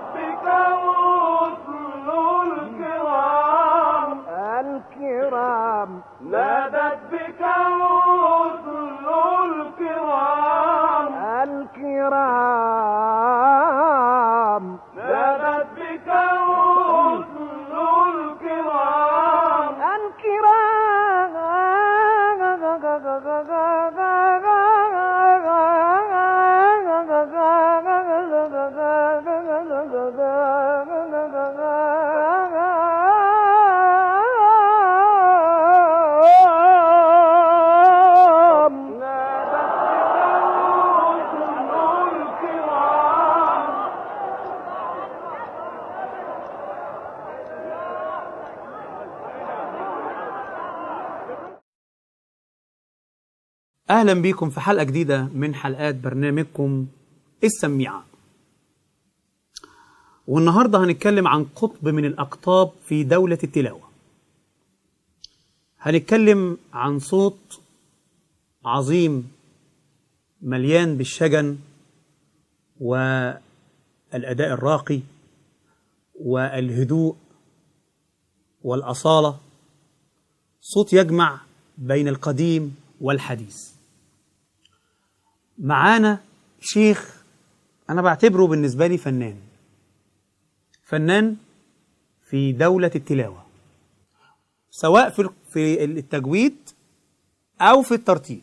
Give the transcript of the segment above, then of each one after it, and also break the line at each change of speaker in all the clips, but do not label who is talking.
بك الرسل الكرام
الكرام
نادت بك الرسل الكرام
الكرام
نادت بك الرسل الكرام
الكرام
نادت بك الرسل الكرام
أهلا بيكم في حلقة جديدة من حلقات برنامجكم السميعة والنهاردة هنتكلم عن قطب من الأقطاب في دولة التلاوة هنتكلم عن صوت عظيم مليان بالشجن والأداء الراقي والهدوء والأصالة صوت يجمع بين القديم والحديث معانا شيخ أنا بعتبره بالنسبة لي فنان فنان في دولة التلاوة سواء في في التجويد أو في الترتيل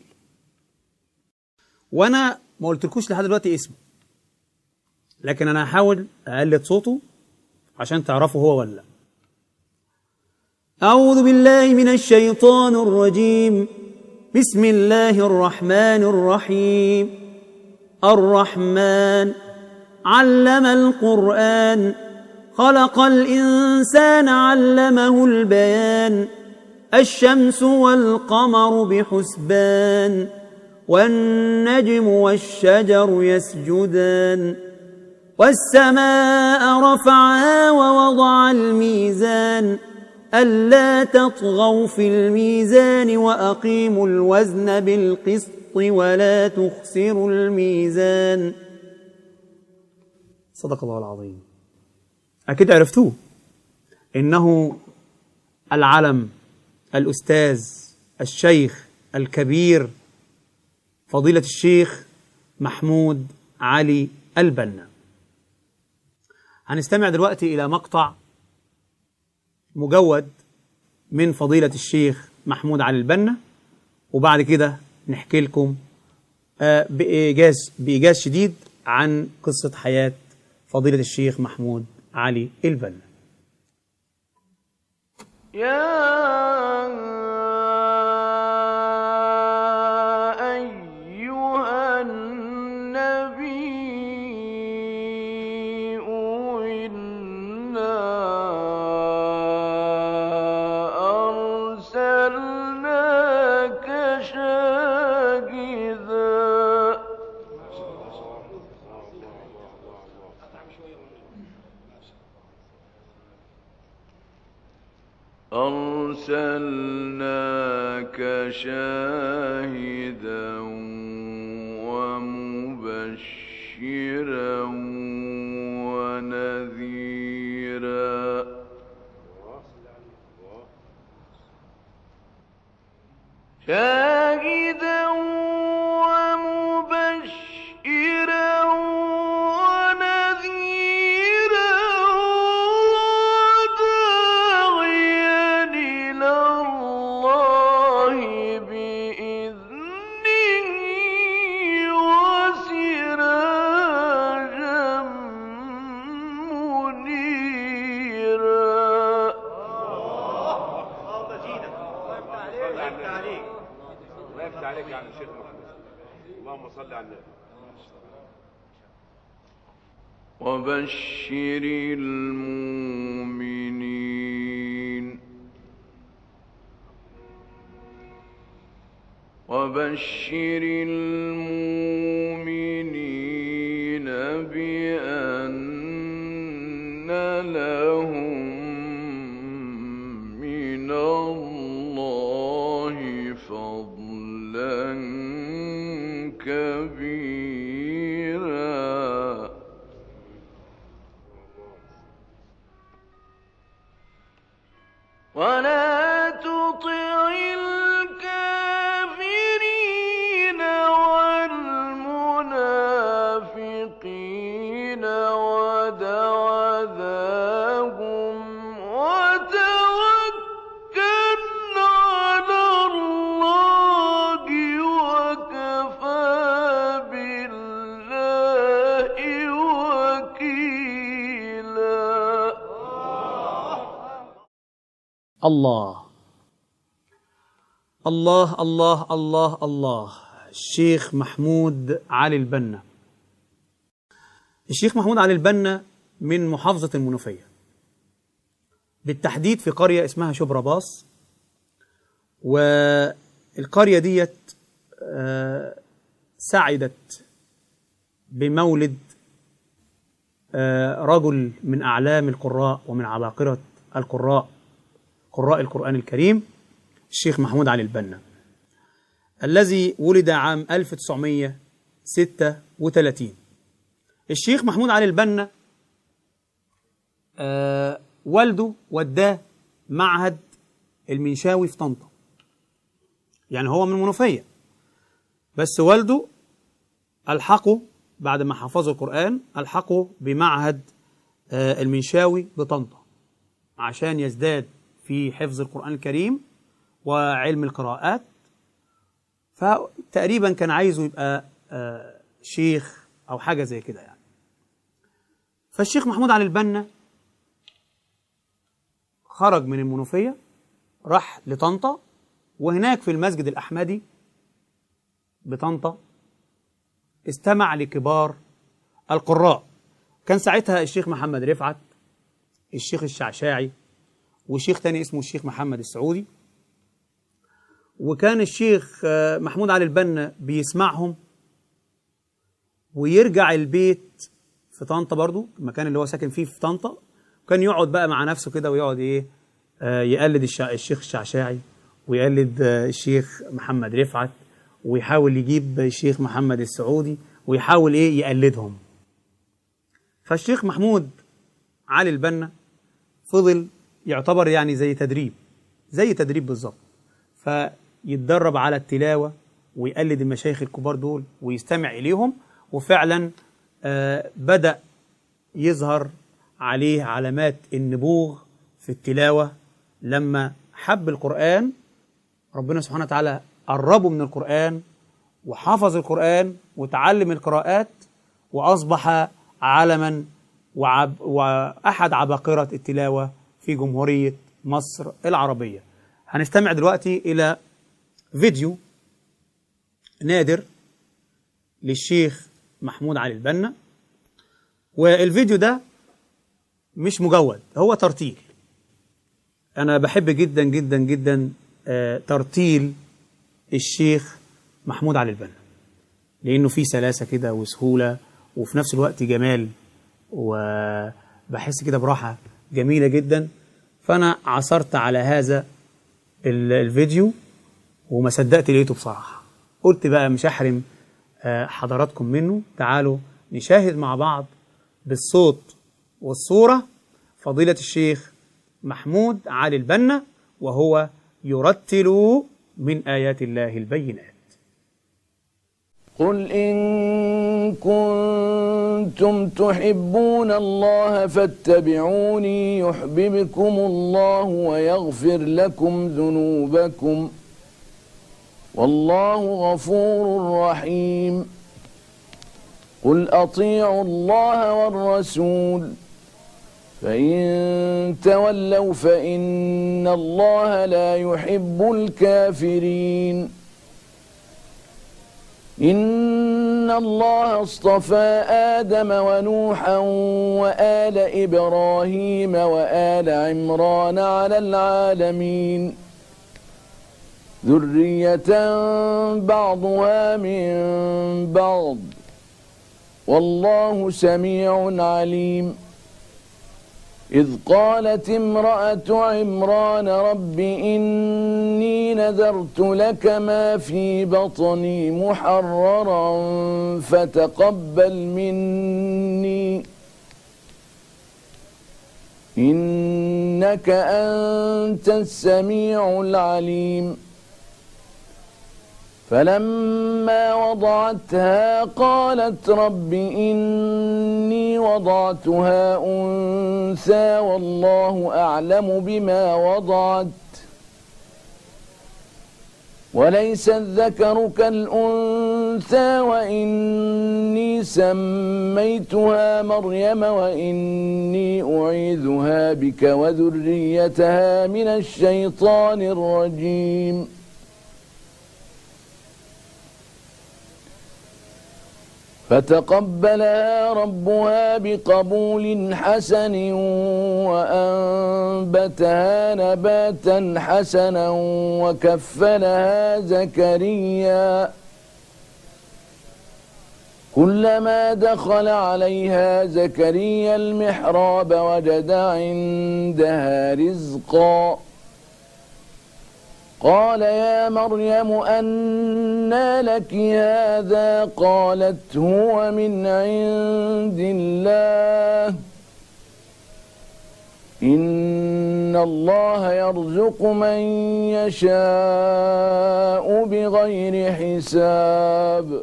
وأنا ما قلتلكوش لحد دلوقتي اسمه لكن أنا هحاول أقلد صوته عشان تعرفوا هو ولا لا أعوذ بالله من الشيطان الرجيم بسم الله الرحمن الرحيم الرحمن علم القرآن خلق الإنسان علمه البيان الشمس والقمر بحسبان والنجم والشجر يسجدان والسماء رفعها ووضع الميزان ألا تطغوا في الميزان وأقيموا الوزن بالقسط ولا تخسروا الميزان صدق الله العظيم أكيد عرفتوه إنه العلم الأستاذ الشيخ الكبير فضيلة الشيخ محمود علي البنا هنستمع دلوقتي إلى مقطع مجود من فضيلة الشيخ محمود علي البنا وبعد كده نحكي لكم آه، بإيجاز بإيجاز شديد عن قصة حياة فضيلة الشيخ محمود علي البنا
يا أيها النبي إنا أرسلناك شاهدا أرسلناك شاهدا ومبشرا ونذيرا شاهدا ومبشرا ونذيرا وداعيا إلى الله بإذنه وسراجا منيرا
الله يفتح عليك يا عم الشيخ محمود اللهم صل على النبي
وبشر المؤمنين وبشر المؤمنين بأن لهم من الله فضلا كبيرا ولا تطع الكافرين والمنافقين ودع ذاهم وتوكل على الله وكفى بالله وكيلا
الله الله الله الله الله الشيخ محمود علي البنا الشيخ محمود علي البنا من محافظة المنوفية بالتحديد في قرية اسمها شبرا باص والقرية ديت آه، سعدت بمولد آه، رجل من أعلام القراء ومن عباقرة القراء قراء القرآن الكريم الشيخ محمود علي البنا الذي ولد عام 1936 الشيخ محمود علي البنا آه والده وداه معهد المنشاوي في طنطا يعني هو من المنوفية بس والده ألحقه بعد ما حفظه القرآن ألحقه بمعهد آه المنشاوي بطنطا عشان يزداد في حفظ القرآن الكريم وعلم القراءات فتقريبا كان عايزه يبقى آه، شيخ أو حاجة زي كده يعني فالشيخ محمود علي البنا خرج من المنوفية راح لطنطا وهناك في المسجد الأحمدي بطنطا استمع لكبار القراء كان ساعتها الشيخ محمد رفعت الشيخ الشعشاعي وشيخ تاني اسمه الشيخ محمد السعودي وكان الشيخ آه، محمود علي البنا بيسمعهم ويرجع البيت في طنطا برضو المكان اللي هو ساكن فيه في طنطا كان يقعد بقى مع نفسه كده ويقعد ايه آه، يقلد الشع... الشيخ الشعشاعي ويقلد آه، الشيخ محمد رفعت ويحاول يجيب الشيخ محمد السعودي ويحاول ايه يقلدهم فالشيخ محمود علي البنا فضل يعتبر يعني زي تدريب زي تدريب بالظبط فيتدرب على التلاوة ويقلد المشايخ الكبار دول ويستمع إليهم وفعلا آه بدأ يظهر عليه علامات النبوغ في التلاوة لما حب القرآن ربنا سبحانه وتعالى قربه من القرآن وحفظ القرآن وتعلم القراءات وأصبح علما وعب وأحد عباقرة التلاوة في جمهورية مصر العربية هنستمع دلوقتي إلى فيديو نادر للشيخ محمود علي البنا والفيديو ده مش مجود هو ترتيل أنا بحب جدا جدا جدا آه، ترتيل الشيخ محمود علي البنا لأنه فيه سلاسة كده وسهولة وفي نفس الوقت جمال وبحس كده براحة جميلة جدا فأنا عثرت على هذا ال- الفيديو وما صدقت لقيته بصراحة قلت بقى مش هحرم آه، حضراتكم منه تعالوا نشاهد مع بعض بالصوت والصورة فضيلة الشيخ محمود علي البنا وهو يرتل من آيات الله البينات
قل إن كنتم تحبون الله فاتبعوني يحببكم الله ويغفر لكم ذنوبكم والله غفور رحيم قل أطيعوا الله والرسول فإن تولوا فإن الله لا يحب الكافرين إن الله اصطفى آدم ونوحا وآل إبراهيم وآل عمران على العالمين ذرية بعضها من بعض والله سميع عليم إذ قالت امرأة عمران رب إني نذرت لك ما في بطني محررا فتقبل مني إنك إنك أنت السميع العليم فلما وضعتها قالت رب إني وضعتها أنثى والله أعلم بما وضعت وليس الذكر كالأنثى وإني سميتها مريم وإني أعيذها بك وذريتها من الشيطان الرجيم فتقبلها ربها بقبول حسن وأنبتها نباتا حسنا وكفلها زكريا كلما دخل عليها زكريا المحراب وجد عندها رزقا قال يا مريم أنى لك هذا قالت هو من عند الله إن الله يرزق من يشاء بغير حساب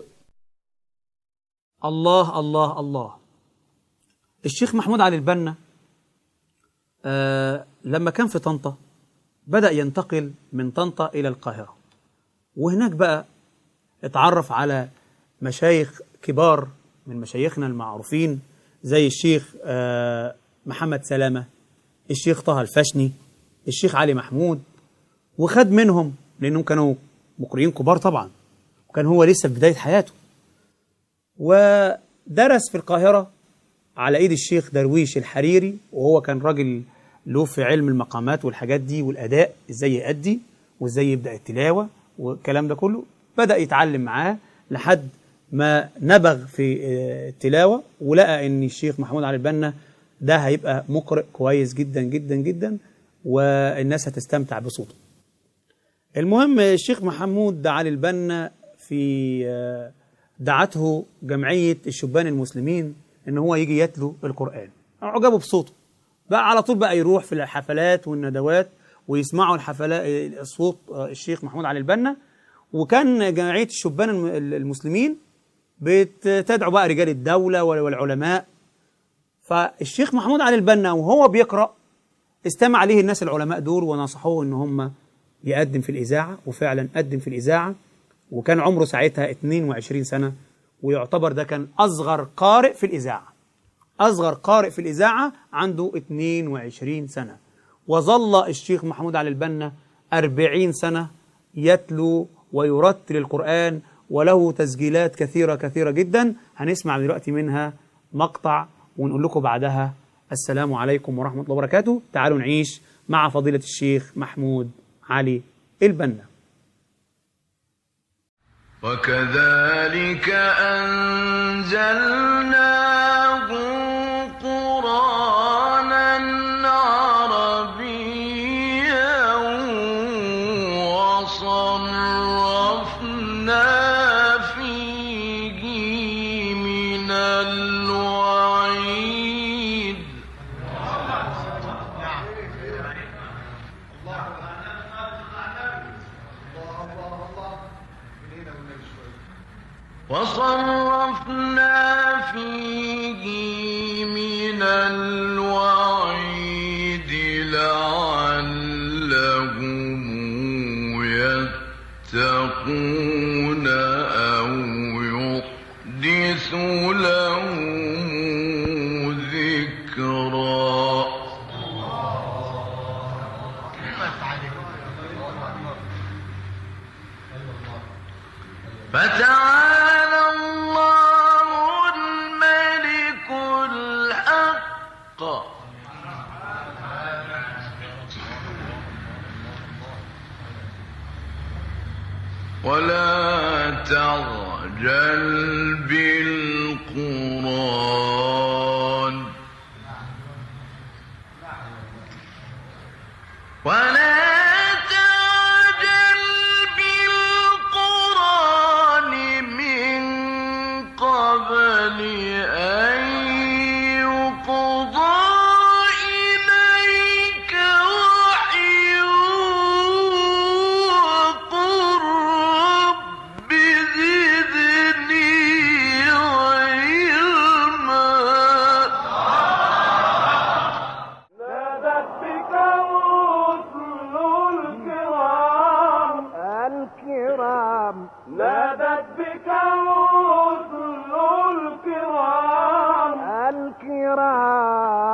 الله الله الله الشيخ محمود علي البنا آه لما كان في طنطا بدأ ينتقل من طنطا إلى القاهرة وهناك بقى اتعرف على مشايخ كبار من مشايخنا المعروفين زي الشيخ آه محمد سلامة الشيخ طه الفشني الشيخ علي محمود وخد منهم لأنهم كانوا مقرئين كبار طبعا وكان هو لسه في بداية حياته ودرس في القاهرة على ايد الشيخ درويش الحريري وهو كان راجل له في علم المقامات والحاجات دي والاداء ازاي يأدي وازاي يبدأ التلاوة والكلام ده كله بدأ يتعلم معاه لحد ما نبغ في آه، التلاوة ولقى ان الشيخ محمود علي البنا ده هيبقى مقرئ كويس جدا جدا جدا والناس هتستمتع بصوته المهم الشيخ محمود علي البنا في آه، دعته جمعية الشبان المسلمين ان هو يجي يتلو القرآن عجبه بصوته بقى على طول بقى يروح في الحفلات والندوات ويسمعوا الحفلات صوت الشيخ محمود علي البنا وكان جمعية الشبان الم- المسلمين بتدعو بقى رجال الدولة والعلماء فالشيخ محمود علي البنا وهو بيقرأ استمع عليه الناس العلماء دول ونصحوه ان هم يقدم في الإذاعة وفعلا قدم في الإذاعة وكان عمره ساعتها 22 سنة ويعتبر ده كان أصغر قارئ في الإذاعة أصغر قارئ في الإذاعة عنده 22 سنة وظل الشيخ محمود علي البنا 40 سنة يتلو ويرتل القرآن وله تسجيلات كثيرة كثيرة جدا هنسمع دلوقتي منها مقطع ونقول لكم بعدها السلام عليكم ورحمة الله وبركاته تعالوا نعيش مع فضيلة الشيخ محمود علي البنا
وكذلك أنزلناه قرآنا عربيا وصرفنا فيه من الوعيد وصرفنا فيه من الوعيد لعلهم يتقون أو يحدث لهم ذكرا فتعالى الله الملك الحق ولا تعجل بالقرآن ولا تعجل بالقرآن من قبل أن يقضى إليك
الأنعام